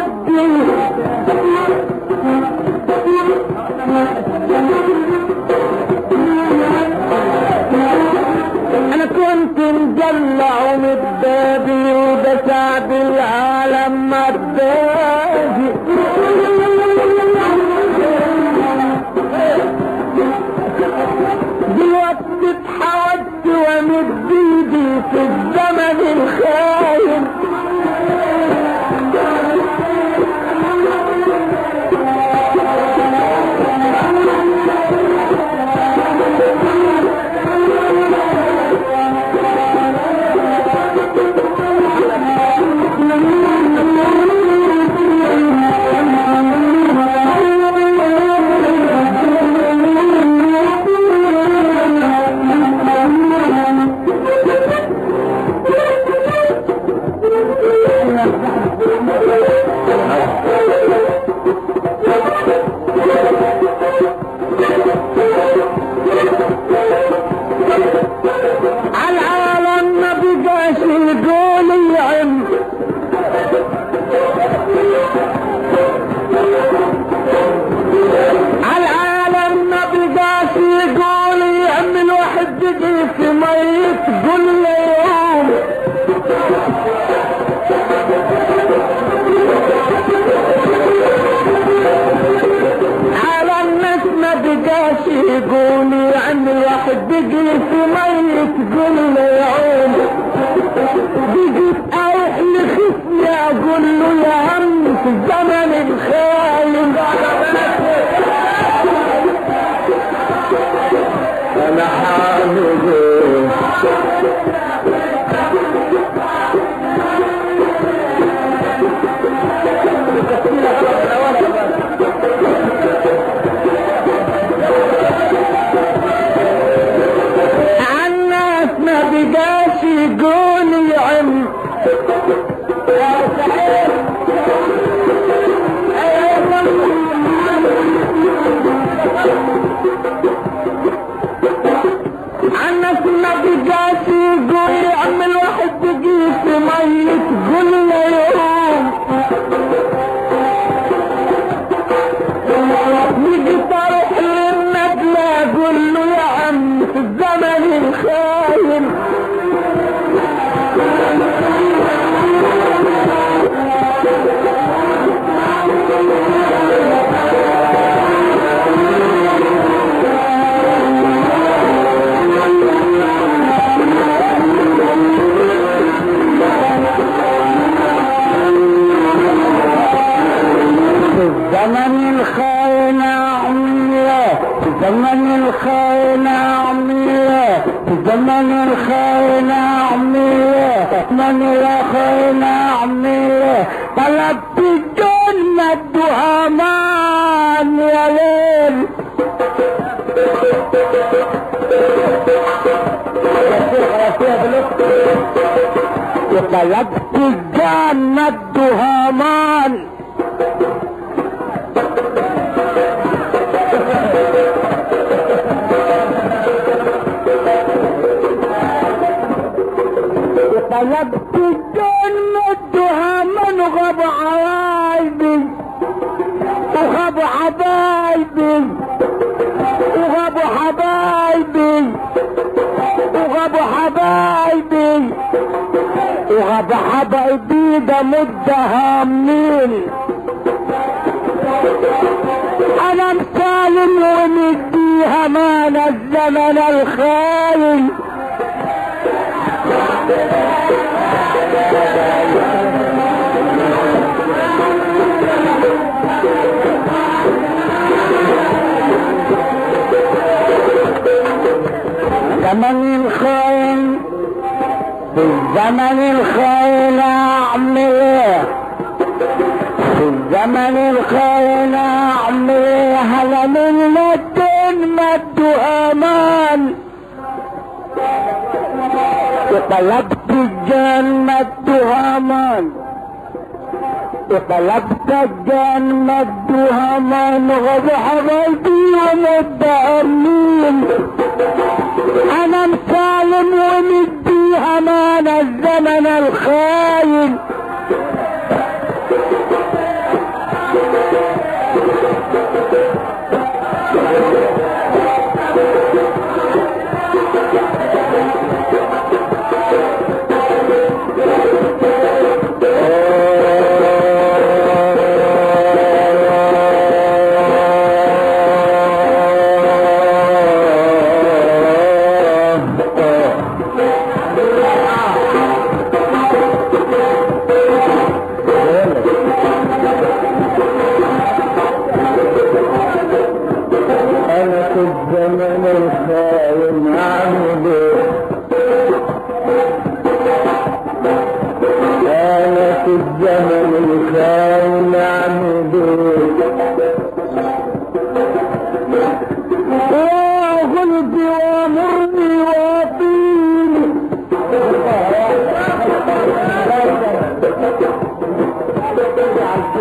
ودي انا كنت مجلع ومتبابي وبسع بالعالم مدابي دلوقتي اتحودت وامد ايدي في الزمن الخاين عالعالم ما بقاش يقول يعم عالعالم ما بقاش يقول يعم الواحد يجي في ميت كل يوم على الناس ما بقاش يقول يعني الواحد بيجي في ميت كل يوم بيجي اروح لخصمي اقول له يا عم في الزمن الخاين انا حامل عالناس ما بقاش يقول يعم عالناس ما بقاش يقول يعم الواحد بقي في ميت كل يوم نيجي طرح للنبلة اقول له يا عم في الزمن الخاين في الزمن الخاين عمية في زمن الخاين عمية في زمن الخاين عمية زمن الخاين عمية طلبت الجنة الدهمان يا ليل طلبت الجنة الدهمان طلبت الجنة الدهمان وغاب عوايبي وغاب حبايبي وغاب حبايبي وغاب حبايبي وغاب حبايبي ده مدة هامين انا مسالم ومديها مان الزمن الخاين زمن الخاين في الزمن الخاين اعمل ايه في الزمن الخاين اعمل ايه هلا من مدين مدوا امان طلبت الجنة الدهمان طلبت الجنة الدهمان غض حبايبي ومدهمين انا مسالم ومدي امان الزمن الخاين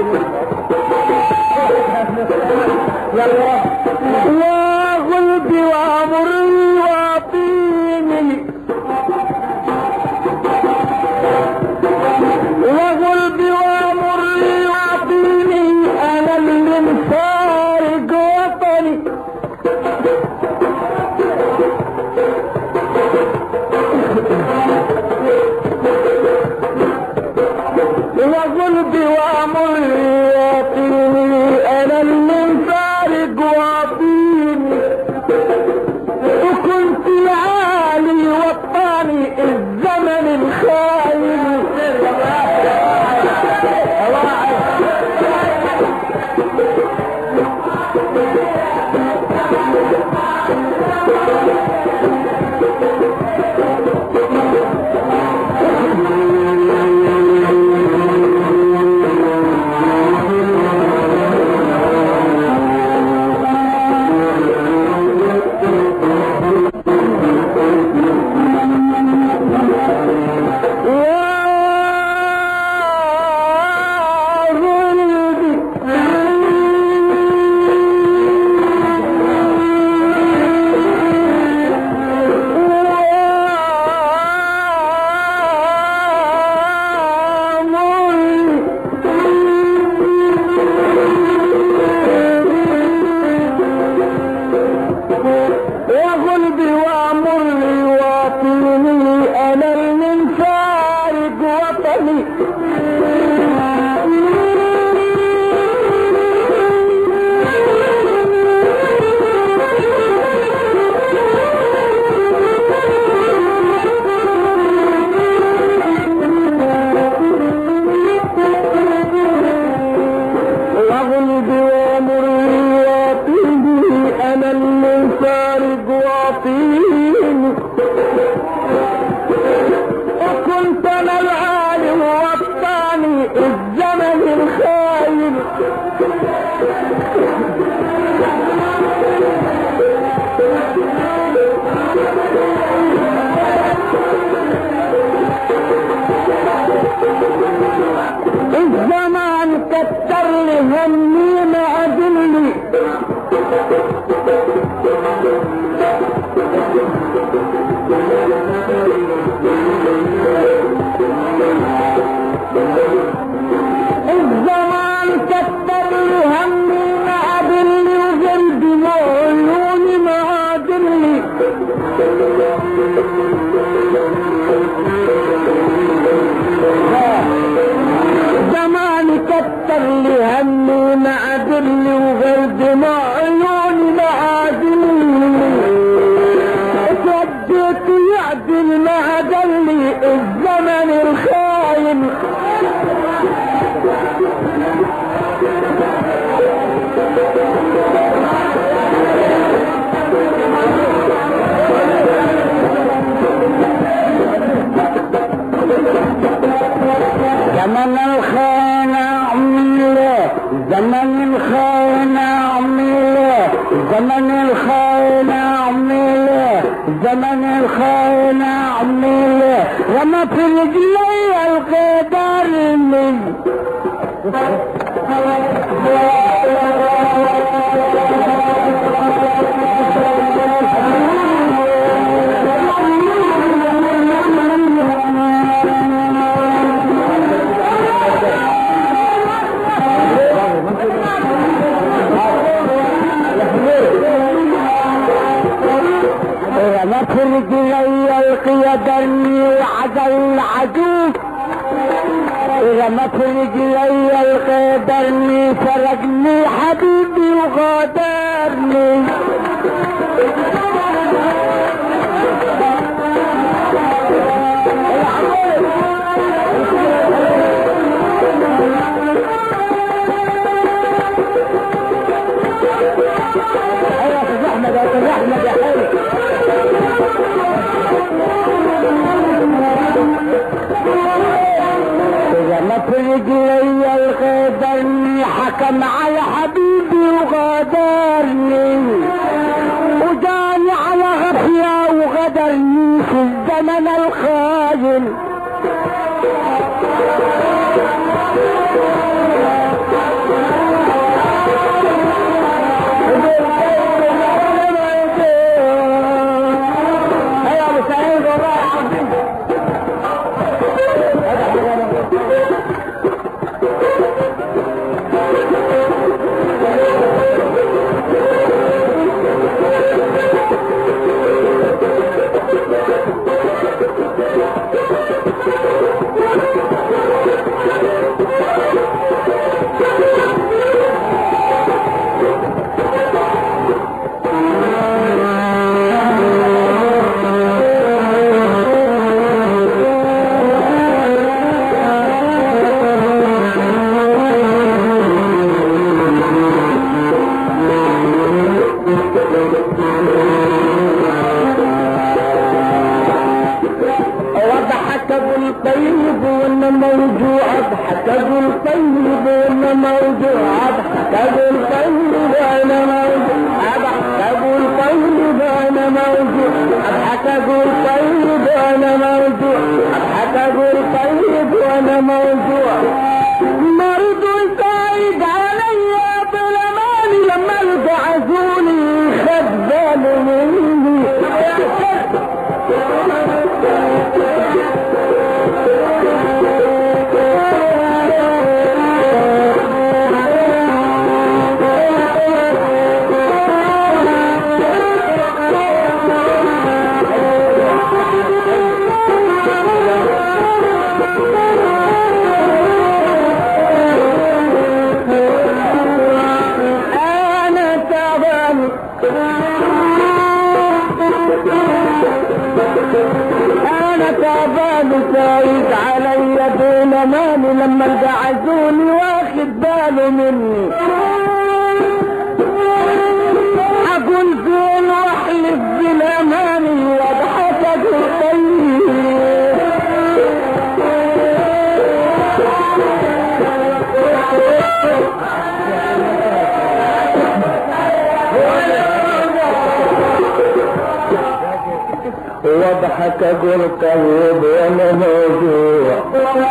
يا غلبي وامري واعطيني وغلبي وامري واعطيني انا اللي مفارق وطني وغلبي وامري واعطيني انا اللي مفارق واعطيني وكنت عالي وطاني الزمن الخاين وغلبي وامري واطيني انا اللي فارق وطني وغلبي وامري واطيني انا اللي فارق واطيني وكنت انا العالم وطاني الزمن الخاين الزمان كتر لي همي ما ادلي الزمان كتر لي همي ما ادلي وقلبي وعيوني ما ادلي زمان كتر لي همي ما ادلي وقلبي ما عيوني ما ادلي اتوديت يعدل ما ادلي الزمن الخاين زمن الخاين عمله زمن الخاين عمله زمن الخاين عمله زمن الخاين عمله وما في رجلي القدر من وما في رجلي القدر وعدل العدو إذا ما في رجلي القدرني فرقني حبيبي وغادرني ايوه يا استاذ احمد يا استاذ احمد يا حلو إذا ما في رجلي الغدرني حكم على حبيبي وغادرني وجاني على غفلة وغدرني في الزمن الخاين وانا موجوع اضحك اقول طيب وانا موجوع اضحك اقول طيب وانا موجوع اضحك اقول طيب وانا موجوع اضحك اقول طيب وانا موجوع اضحك اقول طيب وانا موجوع مرض سعيد علي بالاماني لما القى عزولي خد باله مني انا تعبان انا تعبان سايد علي دون مالي لما القعزوني واخد باله مني اقول فين واحلف بالاماني واضحك اقول طيب واضحك اقول طيب وانا موجوع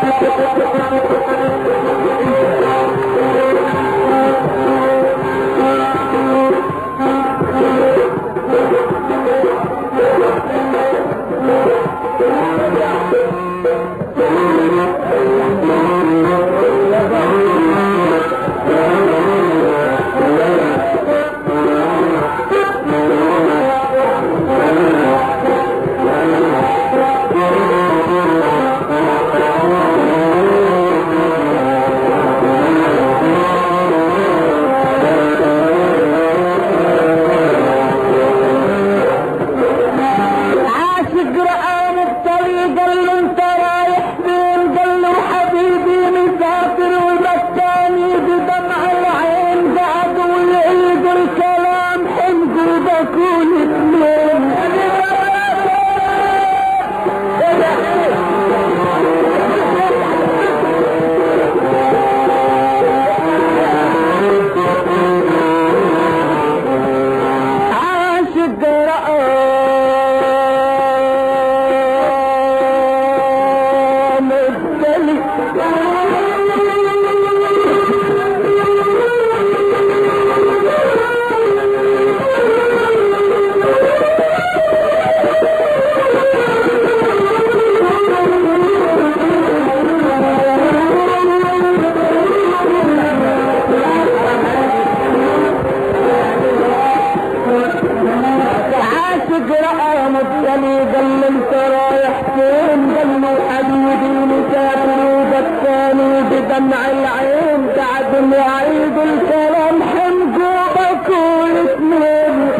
عاشق رآه بالطريق قال له انت رايح فين قال له حبيبي مسافر وبكاني بدمع العين قعد ويعيد الكلام حمقوا بكون اثنين عاشق رآم الدلي عاشق رأى مبتلي قال له انت رايح فين قال له حبيبي مسافر وبكاني بدمع العين قعد يعيد الكلام حمقوا بكون اثنين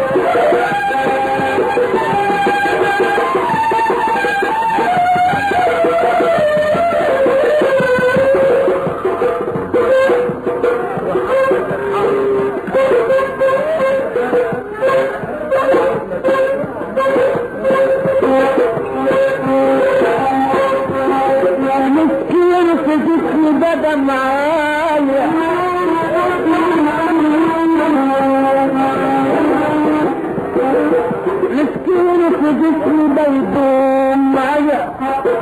مسكين في جسمي بدا معايا مسكين في جسمي بيدوم معايا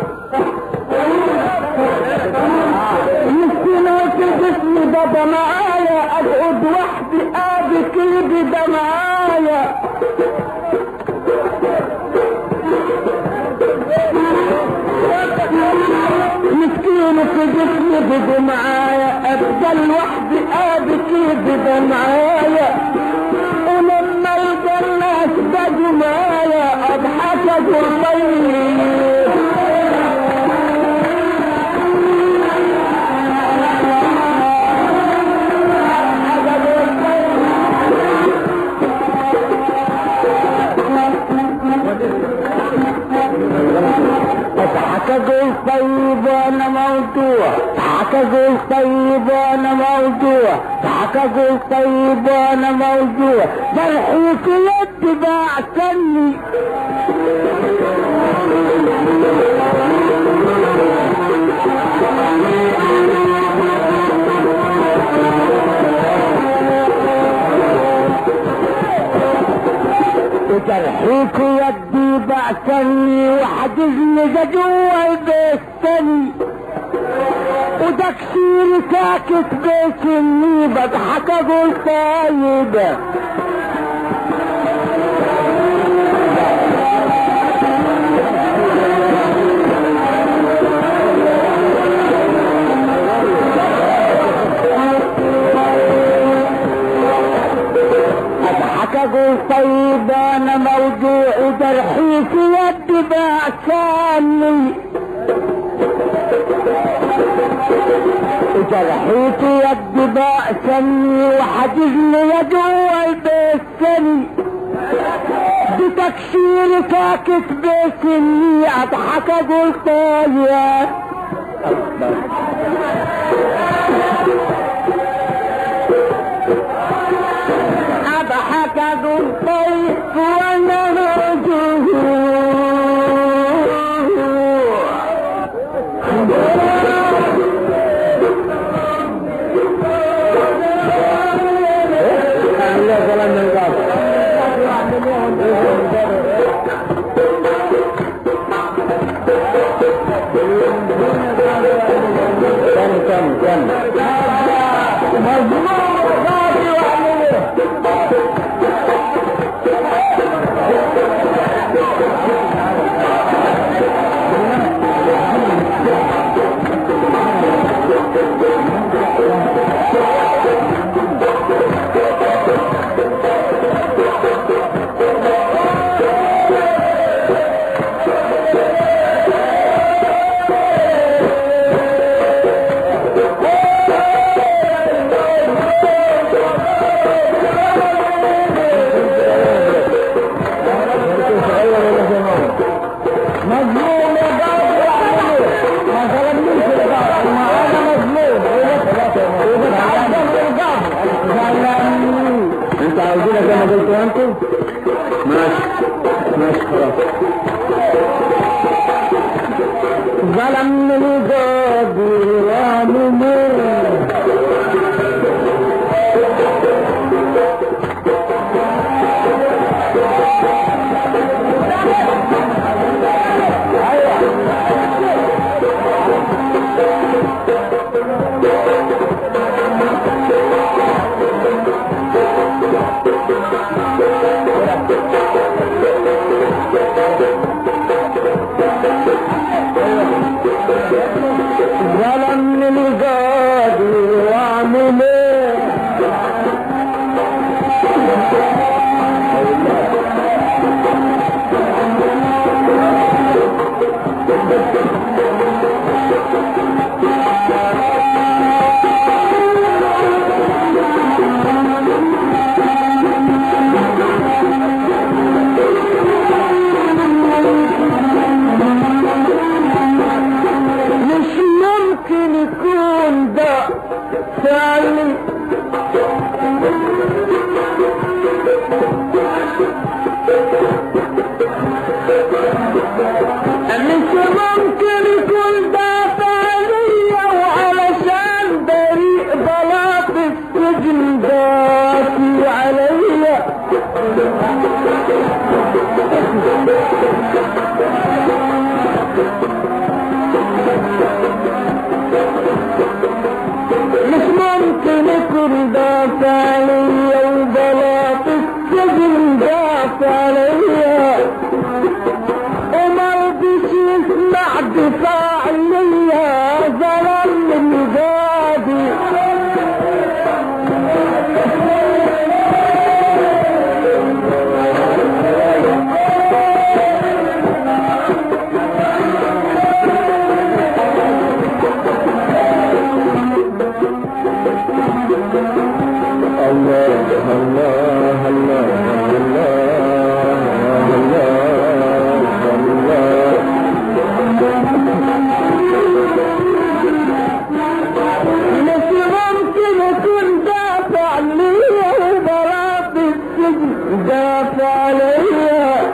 مسكين في جسمي بدا معايا اقعد وحدي ابكي بدا معايا مسكين في جسمي بدا معايا ابدا لوحدي ابكي بدا معايا ولما القى الناس بقوا معايا اضحك اقول طيب اضحك اقول طيب وانا موضوع اضحك اقول طيب وانا موضوع اضحك اقول طيب وانا موضوع ضحك يد بعتني جرحيك يدي بعتني وحجزني ده جوا البيت تاني وتكسير ساكت بيتني بضحك اقول طيب اضحك اقول طيب انا موجوع جرحي في يدي بعتني جرحي في يدي بأسني وحجزني يا جوا البيت سني بتكسير ساكت بسني اضحك اقول طيب اضحك اقول طيب وانا رجوع كم كم كم مظلوم غادي وعليه مظلوم يا غادي وعليه ما ظلمنيش الغادي ما انا مظلوم وبتعذب الغادي ظلمني انت عاوزينها زي ما قلتوا انتم ماشي ماشي خلاص ظلمني الغادي وعليه ظلمني القاضي واعمل ايه مش ممكن يكون ده فعلي مش ممكن يكون ده فعلي وعلشان بريء بلاط السجن دافي عليا مش ممكن يكون دافع عليا وبلاط السجن دافع عليا ومرضيش يسمع دفاع ليا ظلم الغادي الله الله الله الله الله مش ممكن يكون دافع ليا وبلاط السجن دافع ليا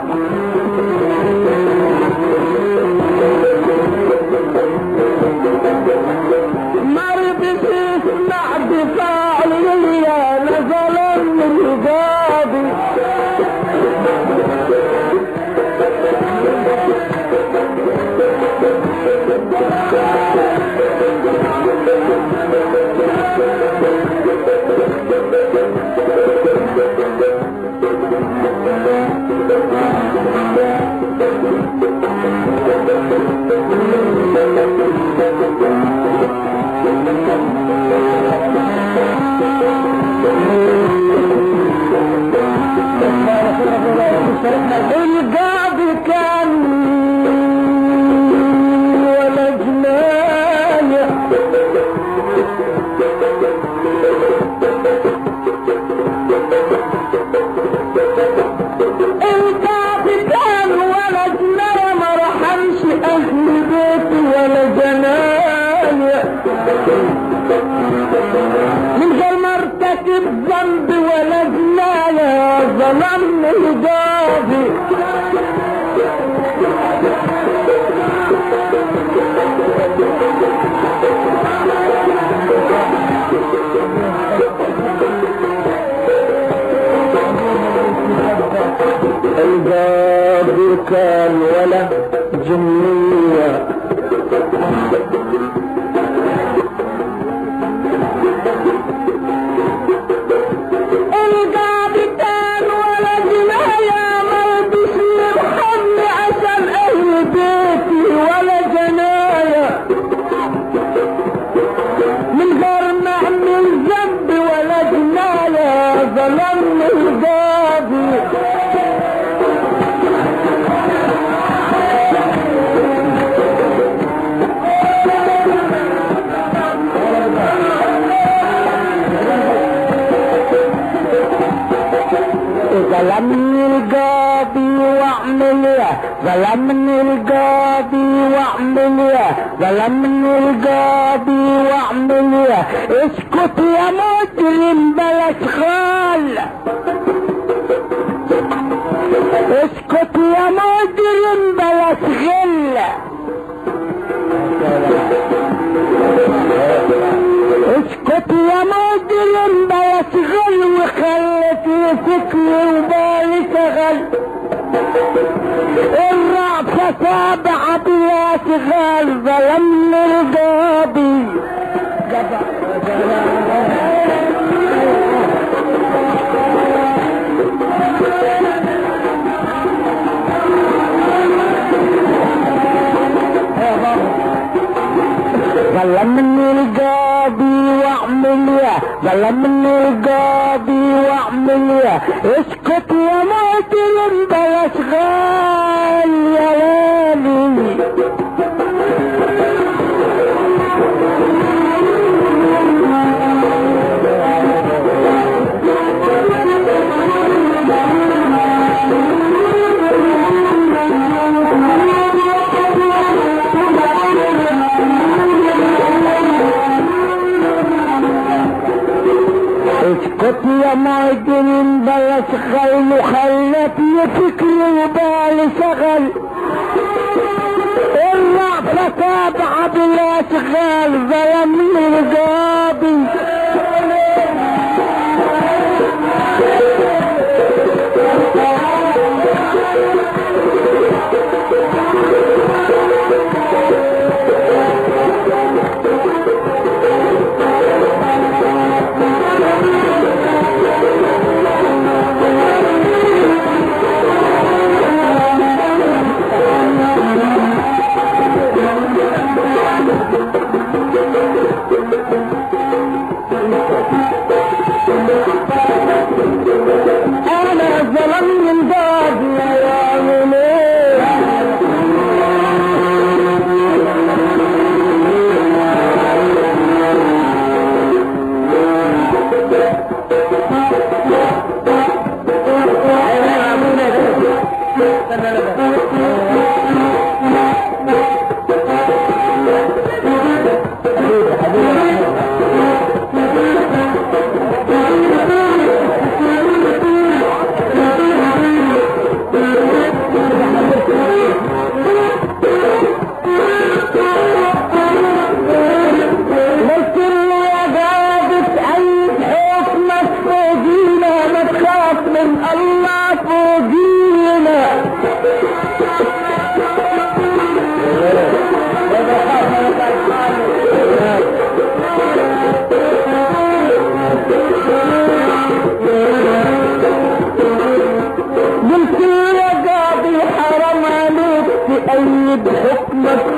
مرض يسمع دفاع ليا نزل من الغابي القاضي كان ولا جناية القاضي كان ولا جناية ما رحمش اهل بيتي ولا جناية من غير ما ارتكب ذنب ولا جناية ظلمني القاضي القاضي كان ولا جنية القاضي كان ولا جناية ما رضيش يرحمني عشان اهل بيتي ولا جناية من غير ما اعمل ذنب ولا جناية ظلمني القاضي ظلمني القاضي واعمل ايه ظلمني القاضي واعمل ايه ظلمني القاضي واعمل ايه اسكت يا مجرم بلاش خال اسكت يا مجرم بلاش غل اسكت يا مجرم بلاش غل وخلت فكري وبالي شغل الرأفة تابعة بلا شغال ظلمني القاضي ظلمني القاضي واعمل يا ظلمني القاضي واعمل يا اسكت يا معترم بلاش غال يا لالي اسكت يا معجن بلاش خيل خلتني فكري وبالي شغل الرأفة تابعة بلا شغال ظلمني القاضي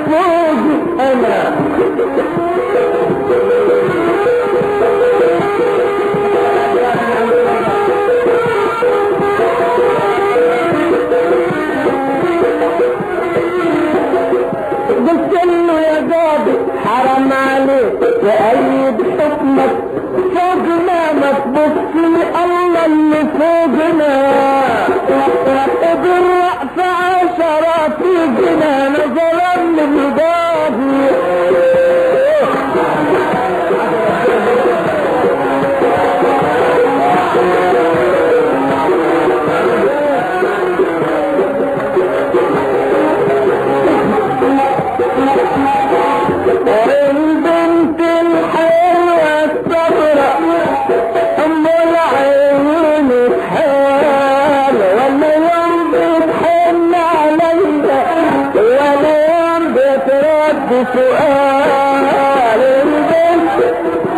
فوق انا قلت له يا قاضي حرام عليك وأيد حكمك فوقنا ما تبص لي الله اللي فوقنا بالرأس عشرة في جنان ظلم القاضي البنت الحلوة الصغرى أم العيون الحال ولا يوم بتحن عليا ولا يوم بترد سؤال البنت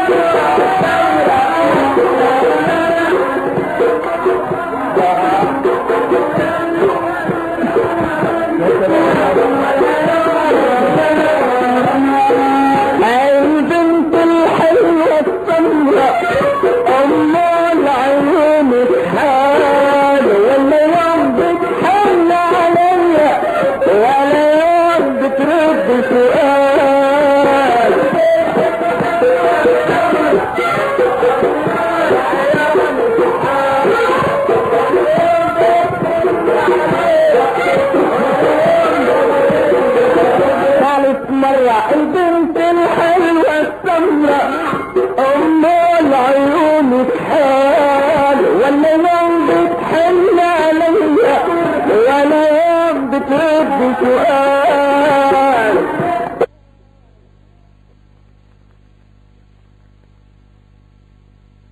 البنت الحلوة السمراء أم العيون الحال ولا يوم بتحن عليا ولا يوم بترد سؤال ثالث مرة البنت الحلوة السمراء أم العيون تحال ولا يوم بتحن عليا ولا يوم بترد سؤال